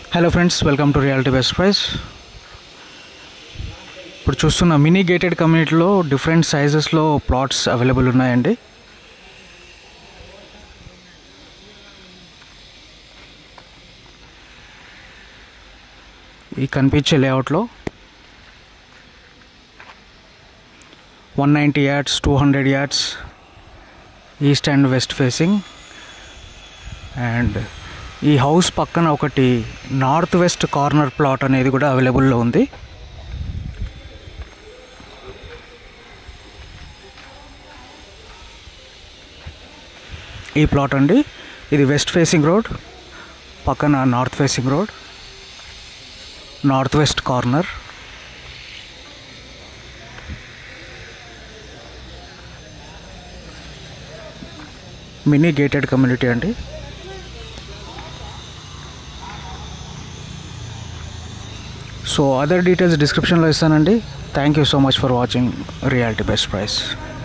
hello friends welcome to reality best price ఇప్పుడు చూస్తున్న mini gated కమ్యూనిటీలో డిఫరెంట్ సైజెస్లో ప్లాట్స్ అవైలబుల్ ఉన్నాయండి ఈ కనిపించే లేఅవుట్లో one ninety yards two hundred yards east and west facing and ఈ హౌస్ పక్కన ఒకటి నార్త్ వెస్ట్ కార్నర్ ప్లాట్ అనేది కూడా అవైలబుల్లో ఉంది ఈ ప్లాట్ అండి ఇది వెస్ట్ ఫేసింగ్ రోడ్ పక్కన north facing road north west corner mini gated community అండి సో అదర్ డీటెయిల్స్ డిస్క్రిప్షన్లో ఇస్తానండి thank you so much for watching reality best price